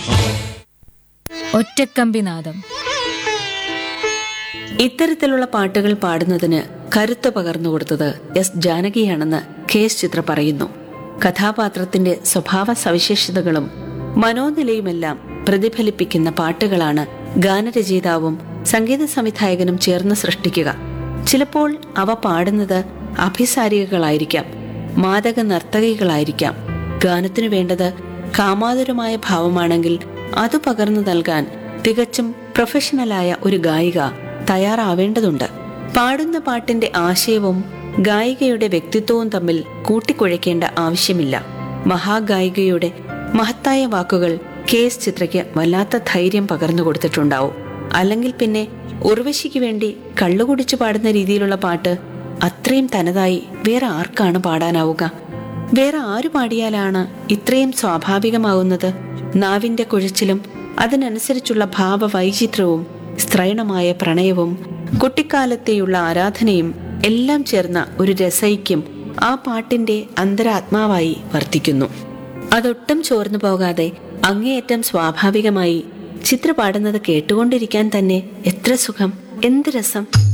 ഒറ്റക്കമ്പിനാദം ഇത്തരത്തിലുള്ള പാട്ടുകൾ പാടുന്നതിന് കരുത്ത് പകർന്നു കൊടുത്തത് എസ് ജാനകിയാണെന്ന് കെ എസ് ചിത്ര പറയുന്നു കഥാപാത്രത്തിന്റെ സ്വഭാവ സവിശേഷതകളും മനോനിലയുമെല്ലാം പ്രതിഫലിപ്പിക്കുന്ന പാട്ടുകളാണ് ഗാനരചയിതാവും സംഗീത സംവിധായകനും ചേർന്ന് സൃഷ്ടിക്കുക ചിലപ്പോൾ അവ പാടുന്നത് അഭിസാരികകളായിരിക്കാം മാദക നർത്തകികളായിരിക്കാം ഗാനത്തിനു വേണ്ടത് കാമാതുരമായ ഭാവമാണെങ്കിൽ അത് പകർന്നു നൽകാൻ തികച്ചും പ്രൊഫഷണലായ ഒരു ഗായിക തയ്യാറാവേണ്ടതുണ്ട് പാടുന്ന പാട്ടിന്റെ ആശയവും ഗായികയുടെ വ്യക്തിത്വവും തമ്മിൽ കൂട്ടിക്കുഴയ്ക്കേണ്ട ആവശ്യമില്ല മഹാഗായികയുടെ മഹത്തായ വാക്കുകൾ കെ എസ് ചിത്രയ്ക്ക് വല്ലാത്ത ധൈര്യം പകർന്നു കൊടുത്തിട്ടുണ്ടാവും അല്ലെങ്കിൽ പിന്നെ ഉർവശിക്ക് വേണ്ടി കള്ളുകുടിച്ചു പാടുന്ന രീതിയിലുള്ള പാട്ട് അത്രയും തനതായി വേറെ ആർക്കാണ് പാടാനാവുക വേറെ ആരു പാടിയാലാണ് ഇത്രയും സ്വാഭാവികമാകുന്നത് നാവിന്റെ കുഴച്ചിലും അതിനനുസരിച്ചുള്ള ഭാവവൈചിത്രവും സ്ത്രൈണമായ പ്രണയവും കുട്ടിക്കാലത്തെയുള്ള ആരാധനയും എല്ലാം ചേർന്ന ഒരു രസൈക്യം ആ പാട്ടിന്റെ അന്തരാത്മാവായി വർത്തിക്കുന്നു അതൊട്ടും ചോർന്നു പോകാതെ അങ്ങേയറ്റം സ്വാഭാവികമായി ചിത്ര പാടുന്നത് കേട്ടുകൊണ്ടിരിക്കാൻ തന്നെ എത്ര സുഖം എന്ത് രസം